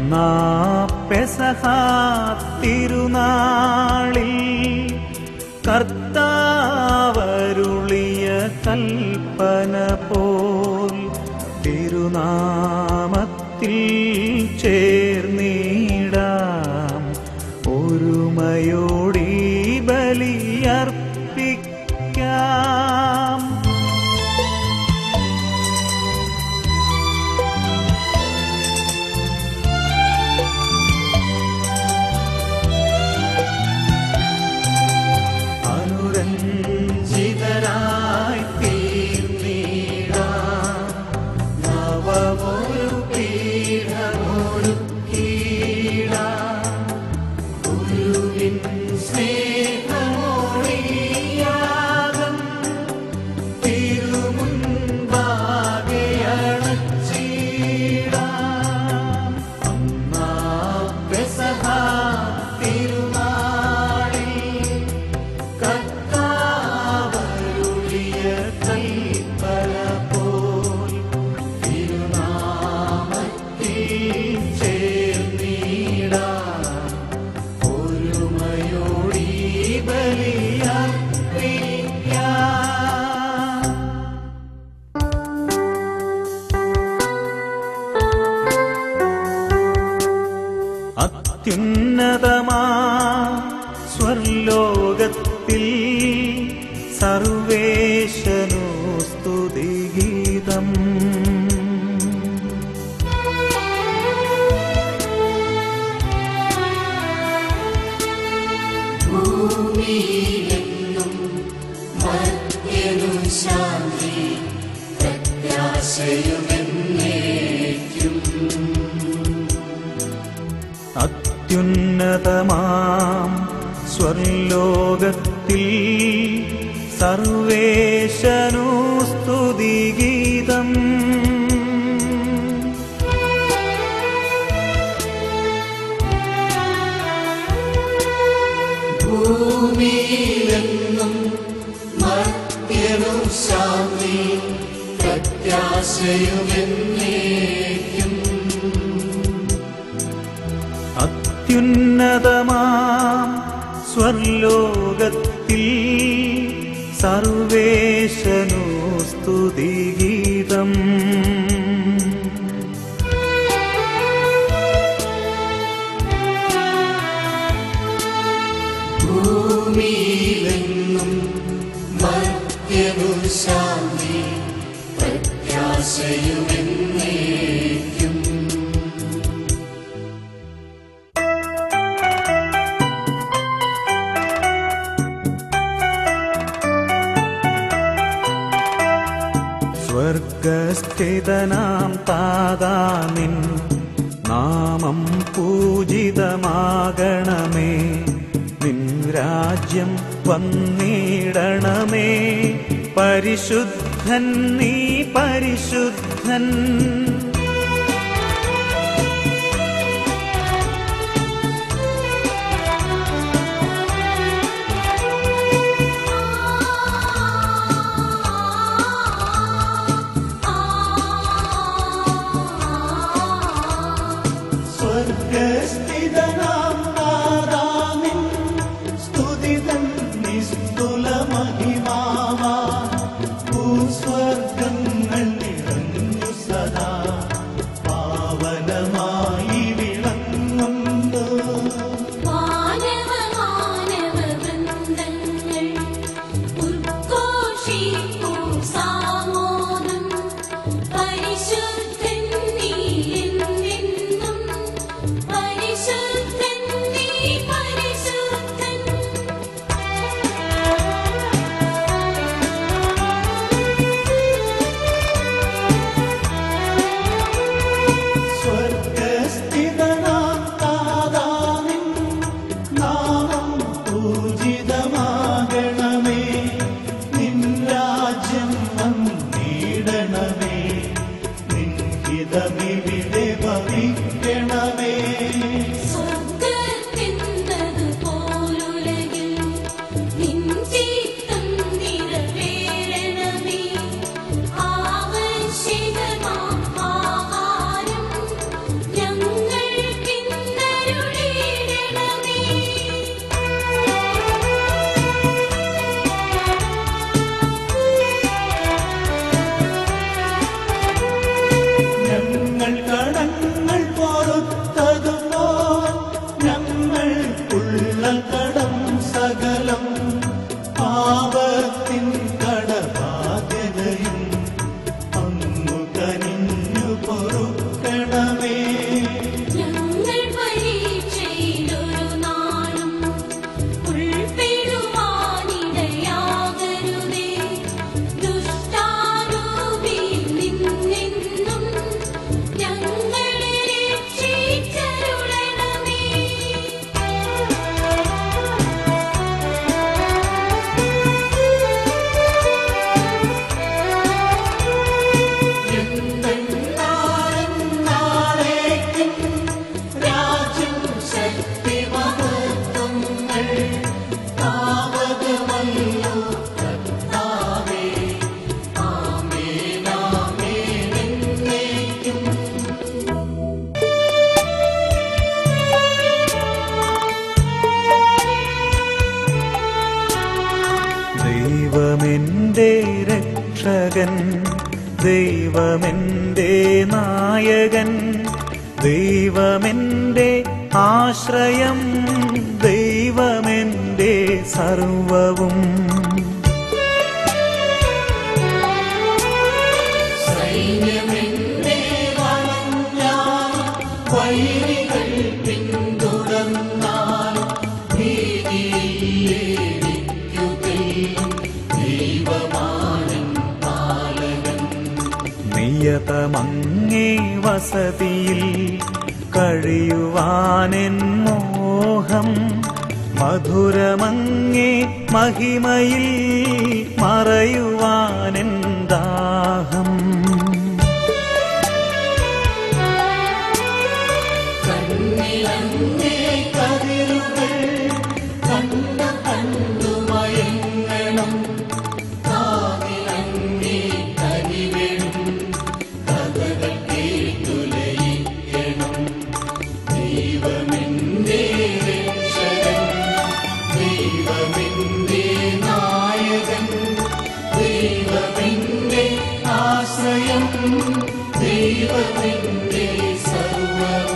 അന്നാ പെസഹ തിരുനാളിൽ കർത്താവരുളിയ കൽപ്പന പോൽ തിരുനാമത്തിൽ ചേർന്നിടാം ഒരുമയോടി ബലിയർപ്പിക്കാം അനുരഞ്ജിതരായി തീർന്നിടാം നവമൊരു പീഠമൊരുക്കിടാം ഗുരുവിൻ സ്നേഹമൊഴിയാകം തിരുമുൻപാകെ അണച്ചിടാം അന്നാ പെസഹ തിരുനാളിൽ കർത്താവരുളിയ കൽപ്പന പോൽ തിരുനാമത്തിൽ ചേർന്നിടാം ഒരുമയോടി ബലിയർപ്പിക്കാം അത്യുന്നതമാ സ്വർലോകത്തിൽ സർവേശനു സ്തുതിഗീതം ഭൂമിയിലെന്നും മർത്യനു ശാന്തി പ്രത്യാശയുമെന്നേക്കും അത്യുന്നതമാം സ്വർലോകത്തിൽ സർവേശനു സ്തുതിഗീതം ഭൂമിയിലെന്നും മർത്യനു ശാന്തി പ്രത്യാശയുമെന്നേക്കും അത്യുന്നതമാം സ്വർലോകത്തിൽ സർവേശനു സ്തുതിഗീതം ഭൂമിയിലെന്നും മർത്യനു ശാന്തി പ്രത്യാശയുമെന്നേക്കും സ്വർഗസ്ഥിതനാം താതാനിൻ നാമം പൂജിതമാകണമേ നിൻ രാജ്യം വന്നിടണമേ പരിശുദ്ധൻ നീ പരിശുദ്ധൻ സ്വർഗസ്ഥിതനാം നാദാനിൻ സ്തുതിതൻ നിസ്തുല മഹിമാവാ ഭൂസ്വർഗങ്ങൾ നിറഞ്ഞു സദാ പാവനമായി വിളങ്ങുന്നു മാനവ മാനവ വൃന്ദങ്ങൾ ഉദ്ഘോഷിക്കൂ സാമോദം പരിശുദ്ധൻ നീ എന്നെന്നും പരിശുദ്ധൻ നീ പരിശുദ്ധൻ സ്വർഗസ്ഥിതനാം നാദാനിൻ നാമം പൂജിതമാകണമേ നിൻ രാജ്യം വന്നിടണമേ നിൻ ഹിതമിവിടെ ഭവിക്കണമേ സ്വർഗ്ഗത്തിന്നതു പോലുലകിൽ നിൻ ചിത്തം നിറവേറണമേ ആവശ്യകമാം ആഹാരം ഞങ്ങൾക്ക് കനിഞ്ഞു പൊറുക്കണമേ ഞങ്ങൾ പരീക്ഷയിലൊരു നാളും ഉൾപ്പെടുവാനിടയാകരുതേ ദുഷ്ടാരൂപിയിൽ നിന്നെന്നും ഞങ്ങളെ രക്ഷിച്ചരുളണമേ നാളേക്കും രാജ്യം ശക്തി മഹത്വങ്ങൾ താവകമല്ലോ കർത്താവേ ആമേനാമേനെന്നേക്കും ദൈവമെന്റെ രക്ഷകൻ ദൈവമെന്റെ നായകൻ ദൈവമെന്റെ ആശ്രയം ദൈവമെന്റെ സർവവും സൈന്യമെന്നെ വളഞ്ഞാൽ വൈരികൾ പിന്തുടർന്നാൽ ഭീതിയിലേടിക്കുകയും ദൈവമാനൻ പാലകൻ നിയതമങ്ങേ വസതിയിൽ കഴിയുവാനെൻ മോഹം മധുരമങ്ങേ മഹിമയിൽ മറയുവാനെൻ ദാഹം കണ്ണിലങ്ങേ കതിരുകൾ കണ്ടു കണ്ടു മയങ്ങണം കാതിലങ്ങേ കരിവേണം കഥകൾ കേട്ടുലയിക്കണം ദൈവമെന്റെ രക്ഷകൻ ദൈവമെന്റെ നായകൻ ദൈവമെന്റെ ആശ്രയം ദൈവമെന്റെ സർവം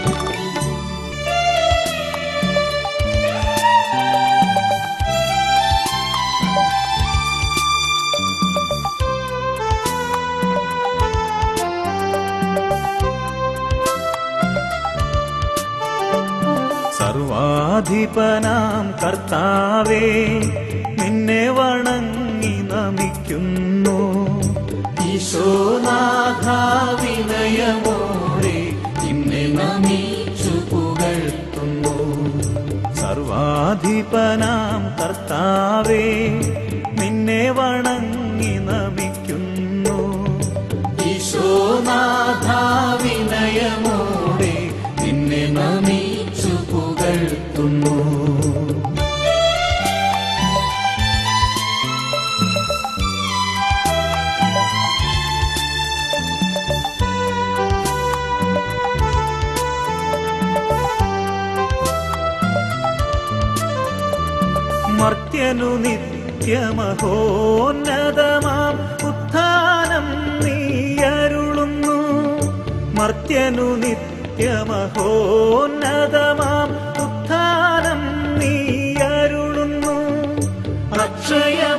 സർവാധിപനാം കർത്താവേ നിന്നെ വണങ്ങി നമിക്കുന്നു ഈശോനാഥാവിനയമോടെ നിന്നെ നമിച്ചു പുകഴ്ത്തുന്നു സർവാധിപനാം കർത്താവേ നിന്നെ വണങ്ങി നമിക്കുന്നു ഈശോനാഥാവിനയമോടെ നിന്നെ നമിച്ചു പുകഴ്ത്തുന്നു മർത്യനു നിത്യമഹോന്നതമാം ഉത്ഥാനം നീയരുളുന്നു മർത്യനു നിത്യമഹോന്നതമാം ഉത്ഥാനം നീയരുളുന്നു അക്ഷയം